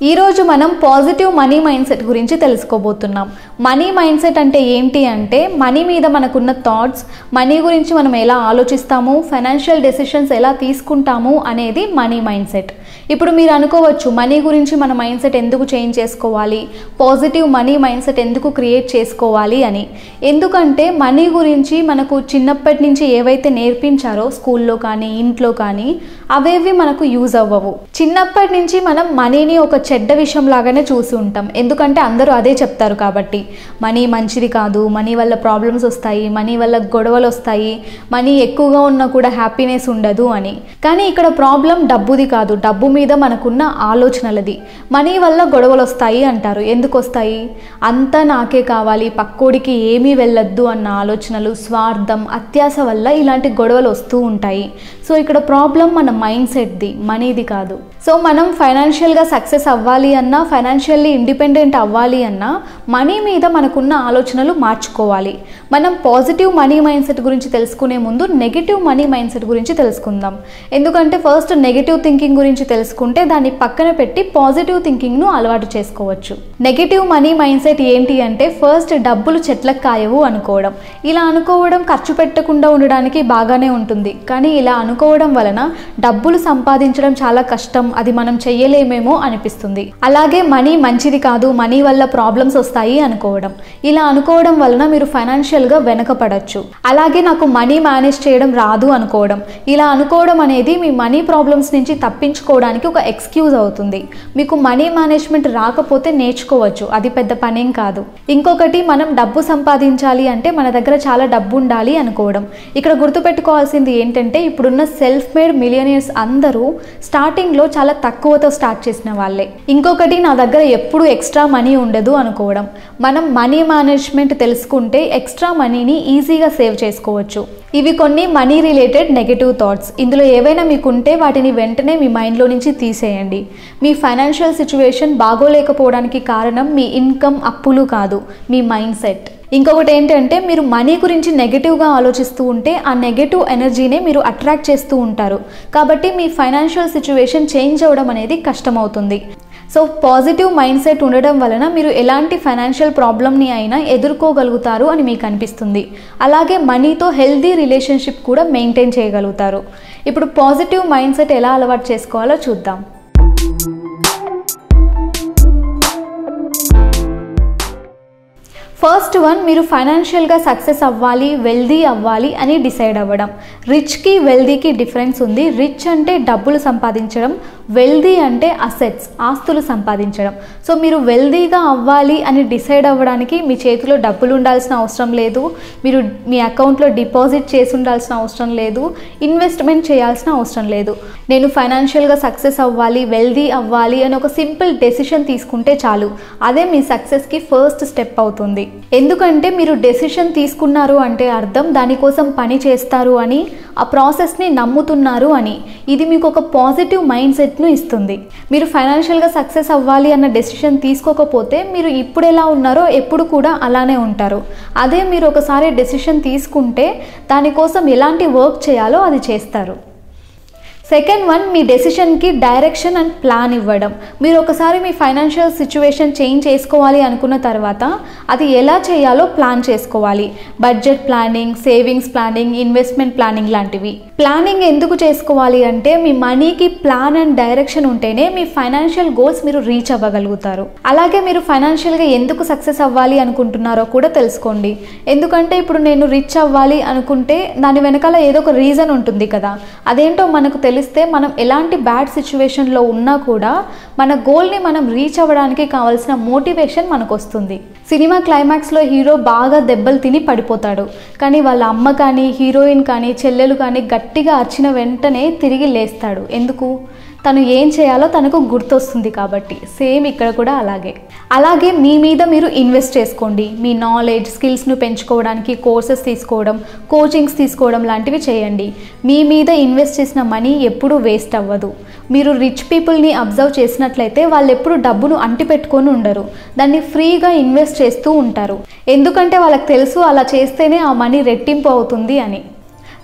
ఈరోజు మనం positive money mind set గురించి తెలుసుకోబోతున్నాం మనీ మైండ్ సెట్ అంటే ఏంటి అంటే మనీ మీద మనకున్న థాట్స్ మనీ గురించి మనం ఎలా ఆలోచిస్తాము ఫైనాన్షియల్ డెసిషన్స్ ఎలా తీసుకుంటాము అనేది మనీ మైండ్ సెట్ ఇప్పుడు మీరు అనుకోవచ్చు మనీ గురించి మన మైండ్ సెట్ ఎందుకు చేంజ్ చేసుకోవాలి పాజిటివ్ మనీ మైండ్ సెట్ ఎందుకు క్రియేట్ చేసుకోవాలి అని ఎందుకంటే మనీ గురించి మనకు చిన్నప్పటి నుంచి ఏవైతే నేర్పించారో స్కూల్లో కానీ ఇంట్లో కానీ అవేవి మనకు యూజ్ అవ్వవు చిన్నప్పటి నుంచి మనం మనీని ఒక చెడ్డ విషయం లాగానే చూసి ఉంటాం ఎందుకంటే అందరూ అదే చెప్తారు కాబట్టి మనీ మంచిది కాదు మనీ వల్ల ప్రాబ్లమ్స్ వస్తాయి మనీ వల్ల గొడవలు వస్తాయి మనీ ఎక్కువగా ఉన్నా కూడా హ్యాపీనెస్ ఉండదు అని కానీ ఇక్కడ ప్రాబ్లం డబ్బుది కాదు డబ్బు మీద మనకున్న ఆలోచనలది మనీ వల్ల గొడవలు వస్తాయి అంటారు ఎందుకు వస్తాయి అంతా నాకే కావాలి పక్కోడికి ఏమీ వెళ్ళొద్దు అన్న ఆలోచనలు స్వార్థం అత్యాస వల్ల ఇలాంటి గొడవలు వస్తూ ఉంటాయి సో ఇక్కడ ప్రాబ్లం మన మైండ్ సెట్ది మనీది కాదు సో మనం ఫైనాన్షియల్గా సక్సెస్ అవ్వాలి అన్నా ఫైనాన్షియల్లీ ఇండిపెండెంట్ అవ్వాలి అన్నా మనీ మీద మనకున్న ఆలోచనలు మార్చుకోవాలి మనం పాజిటివ్ మనీ మైండ్ సెట్ గురించి తెలుసుకునే ముందు నెగిటివ్ మనీ మైండ్ సెట్ గురించి తెలుసుకుందాం ఎందుకంటే ఫస్ట్ నెగిటివ్ థింకింగ్ గురించి తెలుసుకుంటే దాన్ని పక్కన పెట్టి పాజిటివ్ థింకింగ్ను అలవాటు చేసుకోవచ్చు నెగిటివ్ మనీ మైండ్ సెట్ ఏంటి అంటే ఫస్ట్ డబ్బులు చెట్లకు కాయవు అనుకోవడం ఇలా అనుకోవడం ఖర్చు పెట్టకుండా ఉండడానికి బాగానే ఉంటుంది కానీ ఇలా అనుకోవడం వలన డబ్బులు సంపాదించడం చాలా కష్టం అది మనం చెయ్యలేమేమో అనిపిస్తుంది అలాగే మనీ మంచిది కాదు మనీ వల్ల ప్రాబ్లమ్స్ వస్తాయి అనుకోవడం ఇలా అనుకోవడం వలన మీరు ఫైనాన్షియల్గా వెనకపడచ్చు అలాగే నాకు మనీ మేనేజ్ చేయడం రాదు అనుకోవడం ఇలా అనుకోవడం అనేది మీ మనీ ప్రాబ్లమ్స్ నుంచి తప్పించుకోవడానికి ఒక ఎక్స్క్యూజ్ అవుతుంది మీకు మనీ మేనేజ్మెంట్ రాకపోతే నేర్చుకోవచ్చు అది పెద్ద పనేం కాదు ఇంకొకటి మనం డబ్బు సంపాదించాలి అంటే మన దగ్గర చాలా డబ్బు ఉండాలి అనుకోవడం ఇక్కడ గుర్తుపెట్టుకోవాల్సింది ఏంటంటే ఇప్పుడున్న సెల్ఫ్ మేడ్ మిలియనియర్స్ అందరూ స్టార్టింగ్లో చాలా తక్కువతో స్టార్ట్ చేసిన వాళ్ళే ఇంకొకటి నా దగ్గర ఎప్పుడు ఎక్స్ట్రా మనీ ఉండదు అనుకోవడం మనం మనీ మేనేజ్మెంట్ తెలుసుకుంటే ఎక్స్ట్రా మనీని ఈజీగా సేవ్ చేసుకోవచ్చు ఇవి కొన్ని మనీ రిలేటెడ్ నెగటివ్ థాట్స్ ఇందులో ఏవైనా మీకుంటే వాటిని వెంటనే మీ మైండ్లో నుంచి తీసేయండి మీ ఫైనాన్షియల్ సిచ్యువేషన్ బాగోలేకపోవడానికి కారణం మీ ఇన్కమ్ అప్పులు కాదు మీ మైండ్ సెట్ ఇంకొకటి ఏంటంటే మీరు మనీ గురించి నెగిటివ్గా ఆలోచిస్తూ ఉంటే ఆ నెగిటివ్ ఎనర్జీనే మీరు అట్రాక్ట్ చేస్తూ ఉంటారు కాబట్టి మీ ఫైనాన్షియల్ సిచ్యువేషన్ చేంజ్ అవ్వడం అనేది కష్టమవుతుంది సో పాజిటివ్ మైండ్ సెట్ ఉండడం వలన మీరు ఎలాంటి ఫైనాన్షియల్ ప్రాబ్లమ్ని అయినా ఎదుర్కోగలుగుతారు అని మీకు అనిపిస్తుంది అలాగే మనీతో హెల్దీ రిలేషన్షిప్ కూడా మెయింటైన్ చేయగలుగుతారు ఇప్పుడు పాజిటివ్ మైండ్ సెట్ ఎలా అలవాటు చేసుకోవాలో చూద్దాం ఫస్ట్ వన్ మీరు ఫైనాన్షియల్గా సక్సెస్ అవ్వాలి వెల్దీ అవ్వాలి అని డిసైడ్ అవ్వడం రిచ్కి వెల్దీకి డిఫరెన్స్ ఉంది రిచ్ అంటే డబ్బులు సంపాదించడం వెల్దీ అంటే అసెట్స్ ఆస్తులు సంపాదించడం సో మీరు వెల్దీగా అవ్వాలి అని డిసైడ్ అవ్వడానికి మీ చేతిలో డబ్బులు ఉండాల్సిన అవసరం లేదు మీరు మీ అకౌంట్లో డిపాజిట్ చేసి ఉండాల్సిన అవసరం లేదు ఇన్వెస్ట్మెంట్ చేయాల్సిన అవసరం లేదు నేను ఫైనాన్షియల్గా సక్సెస్ అవ్వాలి వెల్దీ అవ్వాలి అని ఒక సింపుల్ డెసిషన్ తీసుకుంటే చాలు అదే మీ సక్సెస్కి ఫస్ట్ స్టెప్ అవుతుంది ఎందుకంటే మీరు డెసిషన్ తీసుకున్నారు అంటే అర్థం దానికోసం పని చేస్తారు అని ఆ ప్రాసెస్ని నమ్ముతున్నారు అని ఇది మీకు ఒక పాజిటివ్ మైండ్ సెట్ను ఇస్తుంది మీరు ఫైనాన్షియల్గా సక్సెస్ అవ్వాలి అన్న డెసిషన్ తీసుకోకపోతే మీరు ఇప్పుడు ఎలా ఉన్నారో ఎప్పుడు కూడా అలానే ఉంటారు అదే మీరు ఒకసారి డెసిషన్ తీసుకుంటే దానికోసం ఎలాంటి వర్క్ చేయాలో అది చేస్తారు సెకండ్ వన్ మీ డెసిషన్కి డైరెక్షన్ అండ్ ప్లాన్ ఇవ్వడం మీరు ఒకసారి మీ ఫైనాన్షియల్ సిచ్యువేషన్ చేంజ్ చేసుకోవాలి అనుకున్న తర్వాత అది ఎలా చేయాలో ప్లాన్ చేసుకోవాలి budget planning savings planning investment planning లాంటివి ప్లానింగ్ ఎందుకు చేసుకోవాలి అంటే మీ మనీకి ప్లాన్ అండ్ డైరెక్షన్ ఉంటేనే మీ ఫైనాన్షియల్ గోల్స్ మీరు రీచ్ అవ్వగలుగుతారు అలాగే మీరు ఫైనాన్షియల్గా ఎందుకు సక్సెస్ అవ్వాలి అనుకుంటున్నారో కూడా తెలుసుకోండి ఎందుకంటే ఇప్పుడు నేను రిచ్ అవ్వాలి అనుకుంటే దాని వెనకాల ఏదో ఒక రీజన్ ఉంటుంది కదా అదేంటో మనకు తెలిస్తే మనం ఎలాంటి బ్యాడ్ సిచ్యువేషన్లో ఉన్నా కూడా మన గోల్ని మనం రీచ్ అవ్వడానికి కావాల్సిన మోటివేషన్ మనకు వస్తుంది సినిమా క్లైమాక్స్లో హీరో బాగా దెబ్బలు తిని పడిపోతాడు కానీ వాళ్ళ అమ్మ కానీ హీరోయిన్ కానీ చెల్లెలు కానీ గట్టిగా అరిచిన వెంటనే తిరిగి లేస్తాడు ఎందుకు తను ఏం చేయాలో తనకు గుర్తొస్తుంది కాబట్టి సేమ్ ఇక్కడ కూడా అలాగే అలాగే మీ మీద మీరు ఇన్వెస్ట్ చేసుకోండి మీ నాలెడ్జ్ స్కిల్స్ను పెంచుకోవడానికి కోర్సెస్ తీసుకోవడం కోచింగ్స్ తీసుకోవడం లాంటివి చేయండి మీ మీద ఇన్వెస్ట్ చేసిన మనీ ఎప్పుడూ వేస్ట్ అవ్వదు మీరు రిచ్ పీపుల్ని అబ్జర్వ్ చేసినట్లయితే వాళ్ళు ఎప్పుడు డబ్బును అంటిపెట్టుకొని ఉండరు దాన్ని ఫ్రీగా ఇన్వెస్ట్ చేస్తూ ఉంటారు ఎందుకంటే వాళ్ళకి తెలుసు అలా చేస్తేనే ఆ మనీ రెట్టింపు అవుతుంది అని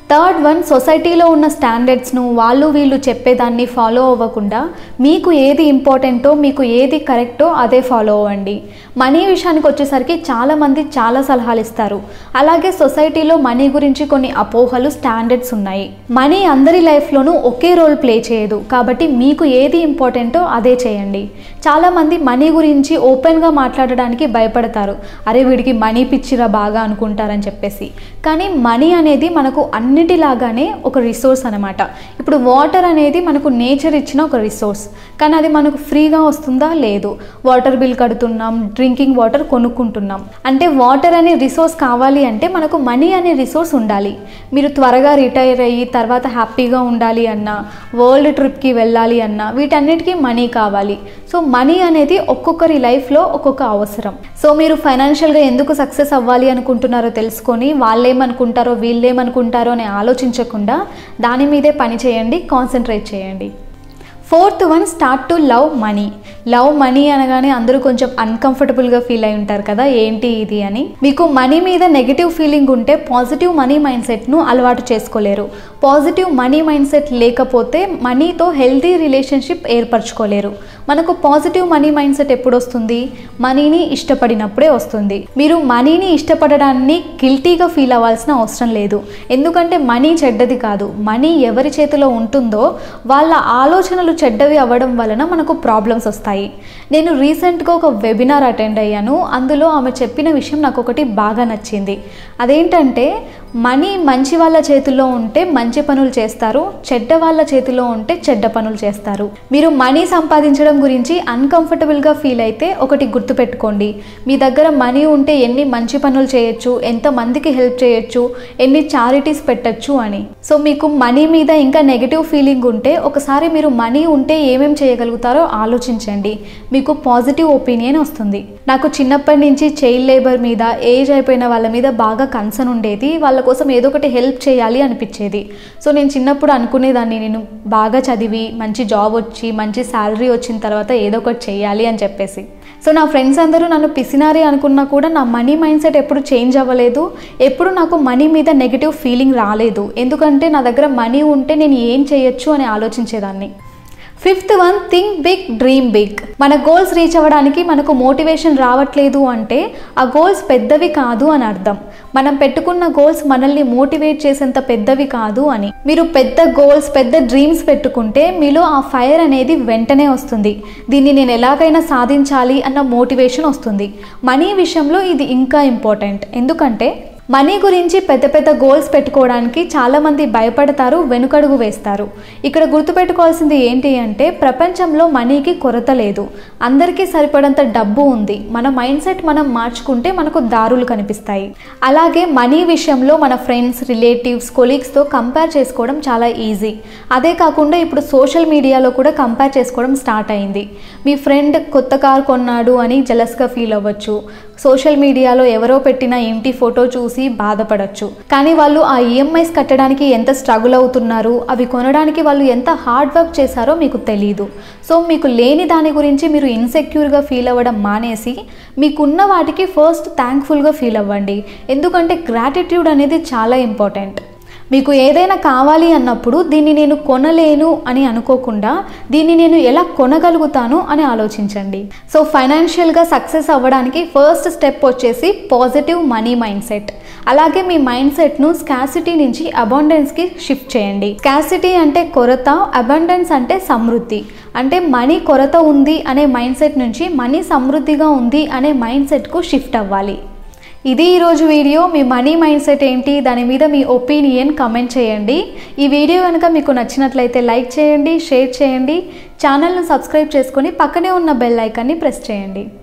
థర్డ్ వన్ సొసైటీలో ఉన్న స్టాండర్డ్స్ను వాళ్ళు వీళ్ళు చెప్పేదాన్ని ఫాలో అవ్వకుండా మీకు ఏది ఇంపార్టెంటో మీకు ఏది కరెక్టో అదే ఫాలో అవ్వండి మనీ విషయానికి వచ్చేసరికి చాలామంది చాలా సలహాలు ఇస్తారు అలాగే సొసైటీలో మనీ గురించి కొన్ని అపోహలు స్టాండర్డ్స్ ఉన్నాయి మనీ అందరి లైఫ్లోనూ ఒకే రోల్ ప్లే చేయదు కాబట్టి మీకు ఏది ఇంపార్టెంటో అదే చేయండి చాలామంది మనీ గురించి ఓపెన్గా మాట్లాడడానికి భయపడతారు అరే వీడికి మనీ పిచ్చిరా బాగా అనుకుంటారని చెప్పేసి కానీ మనీ అనేది మనకు అన్నిటిలాగానే ఒక రిసోర్స్ అనమాట ఇప్పుడు వాటర్ అనేది మనకు నేచర్ ఇచ్చిన ఒక రిసోర్స్ కానీ అది మనకు ఫ్రీగా వస్తుందా లేదు వాటర్ బిల్ కడుతున్నాం డ్రింకింగ్ వాటర్ కొనుక్కుంటున్నాం అంటే వాటర్ అనే రిసోర్స్ కావాలి అంటే మనకు మనీ అనే రిసోర్స్ ఉండాలి మీరు త్వరగా రిటైర్ అయ్యి తర్వాత హ్యాపీగా ఉండాలి అన్నా వరల్డ్ ట్రిప్కి వెళ్ళాలి అన్నా వీటన్నిటికీ మనీ కావాలి సో మనీ అనేది ఒక్కొక్కరి లైఫ్లో ఒక్కొక్క అవసరం సో మీరు ఫైనాన్షియల్గా ఎందుకు సక్సెస్ అవ్వాలి అనుకుంటున్నారో తెలుసుకొని వాళ్ళేమనుకుంటారో వీళ్ళేమనుకుంటారో అని ఆలోచించకుండా దాని మీదే పని చేయండి కాన్సన్ట్రేట్ చేయండి fourth one start to love money love money అనగానే అందరూ కొంచెం అన్కంఫర్టబుల్గా ఫీల్ అయి ఉంటారు కదా ఏంటి ఇది అని మీకు మనీ మీద నెగిటివ్ ఫీలింగ్ ఉంటే పాజిటివ్ మనీ మైండ్ సెట్ను అలవాటు చేసుకోలేరు పాజిటివ్ మనీ మైండ్ సెట్ లేకపోతే మనీతో హెల్తీ రిలేషన్షిప్ ఏర్పరచుకోలేరు మనకు పాజిటివ్ మనీ మైండ్ సెట్ ఎప్పుడు వస్తుంది మనీని ఇష్టపడినప్పుడే వస్తుంది మీరు మనీని ఇష్టపడడాన్ని గిల్టీగా ఫీల్ అవ్వాల్సిన అవసరం లేదు ఎందుకంటే మనీ చెడ్డది కాదు మనీ ఎవరి చేతిలో ఉంటుందో వాళ్ళ ఆలోచనలు చెడ్డవి అవ్వడం వలన మనకు ప్రాబ్లమ్స్ వస్తాయి నేను రీసెంట్గా ఒక వెబినార్ అటెండ్ అయ్యాను అందులో ఆమె చెప్పిన విషయం నాకు ఒకటి బాగా నచ్చింది అదేంటంటే మనీ మంచి వాళ్ళ చేతిలో ఉంటే మంచి పనులు చేస్తారు చెడ్డ వాళ్ళ చేతిలో ఉంటే చెడ్డ పనులు చేస్తారు మీరు మనీ సంపాదించడం గురించి అన్కంఫర్టబుల్గా ఫీల్ అయితే ఒకటి గుర్తుపెట్టుకోండి మీ దగ్గర మనీ ఉంటే ఎన్ని మంచి పనులు చేయొచ్చు ఎంత మందికి హెల్ప్ చేయొచ్చు ఎన్ని చారిటీస్ పెట్టచ్చు అని సో మీకు మనీ మీద ఇంకా నెగిటివ్ ఫీలింగ్ ఉంటే ఒకసారి మీరు మనీ ఉంటే ఏమేం చేయగలుగుతారో ఆలోచించండి మీకు పాజిటివ్ ఒపీనియన్ వస్తుంది నాకు చిన్నప్పటి నుంచి చైల్డ్ లేబర్ మీద ఏజ్ అయిపోయిన వాళ్ళ మీద బాగా కన్సర్న్ ఉండేది వాళ్ళ కోసం ఏదో ఒకటి హెల్ప్ చేయాలి అనిపించేది సో నేను చిన్నప్పుడు అనుకునేదాన్ని నేను బాగా చదివి మంచి జాబ్ వచ్చి మంచి శాలరీ వచ్చిన తర్వాత ఏదో ఒకటి చేయాలి అని చెప్పేసి సో నా ఫ్రెండ్స్ అందరూ నన్ను పిసినారి అనుకున్నా కూడా నా మనీ మైండ్ సెట్ ఎప్పుడు చేంజ్ అవ్వలేదు ఎప్పుడు నాకు మనీ మీద నెగిటివ్ ఫీలింగ్ రాలేదు ఎందుకంటే నా దగ్గర మనీ ఉంటే నేను ఏం చేయొచ్చు అని ఆలోచించేదాన్ని fifth one think big dream big మన గోల్స్ రీచ్ అవ్వడానికి మనకు మోటివేషన్ రావట్లేదు అంటే ఆ గోల్స్ పెద్దవి కాదు అని అర్థం మనం పెట్టుకున్న గోల్స్ మనల్ని మోటివేట్ చేసేంత పెద్దవి కాదు అని మీరు పెద్ద గోల్స్ పెద్ద డ్రీమ్స్ పెట్టుకుంటే మీలో ఆ ఫైర్ అనేది వెంటనే వస్తుంది దీన్ని నేను ఎలాగైనా సాధించాలి అన్న మోటివేషన్ వస్తుంది మనీ విషయంలో ఇది ఇంకా ఇంపార్టెంట్ ఎందుకంటే మనీ గురించి పెద్ద పెద్ద గోల్స్ పెట్టుకోవడానికి చాలామంది భయపడతారు వెనుకడుగు వేస్తారు ఇక్కడ గుర్తుపెట్టుకోవాల్సింది ఏంటి అంటే ప్రపంచంలో మనీకి కొరత లేదు అందరికీ సరిపడంత డబ్బు ఉంది మన మైండ్ సెట్ మనం మార్చుకుంటే మనకు దారులు కనిపిస్తాయి అలాగే మనీ విషయంలో మన ఫ్రెండ్స్ రిలేటివ్స్ కొలీగ్స్తో కంపేర్ చేసుకోవడం చాలా ఈజీ అదే కాకుండా ఇప్పుడు సోషల్ మీడియాలో కూడా కంపేర్ చేసుకోవడం స్టార్ట్ అయింది మీ ఫ్రెండ్ కొత్త కార్ కొన్నాడు అని జలస్గా ఫీల్ అవ్వచ్చు సోషల్ మీడియాలో ఎవరో పెట్టిన ఇంటి ఫోటో చూసి బాధపడచ్చు కానీ వాళ్ళు ఆ ఈఎంఐస్ కట్టడానికి ఎంత స్ట్రగుల్ అవుతున్నారు అవి కొనడానికి వాళ్ళు ఎంత హార్డ్ వర్క్ చేశారో మీకు తెలియదు సో మీకు లేని దాని గురించి మీరు ఇన్సెక్యూర్గా ఫీల్ అవ్వడం మానేసి మీకున్న వాటికి ఫస్ట్ థ్యాంక్ఫుల్గా ఫీల్ అవ్వండి ఎందుకంటే గ్రాటిట్యూడ్ అనేది చాలా ఇంపార్టెంట్ మీకు ఏదైనా కావాలి అన్నప్పుడు దీన్ని నేను కొనలేను అని అనుకోకుండా దీన్ని నేను ఎలా కొనగలుగుతాను అని ఆలోచించండి సో ఫైనాన్షియల్గా సక్సెస్ అవ్వడానికి ఫస్ట్ స్టెప్ వచ్చేసి పాజిటివ్ మనీ మైండ్ సెట్ అలాగే మీ మైండ్ సెట్ను స్కాసిటీ నుంచి అబాండెన్స్కి షిఫ్ట్ చేయండి స్కాసిటీ అంటే కొరత అబాండెన్స్ అంటే సమృద్ధి అంటే మనీ కొరత ఉంది అనే మైండ్ సెట్ నుంచి మనీ సమృద్ధిగా ఉంది అనే మైండ్ సెట్కు షిఫ్ట్ అవ్వాలి ఇది ఈరోజు వీడియో మీ మనీ మైండ్ సెట్ ఏంటి దాని మీద మీ ఒపీనియన్ కమెంట్ చేయండి ఈ వీడియో కనుక మీకు నచ్చినట్లయితే లైక్ చేయండి షేర్ చేయండి ఛానల్ను సబ్స్క్రైబ్ చేసుకొని పక్కనే ఉన్న బెల్ ఐకాన్ని ప్రెస్ చేయండి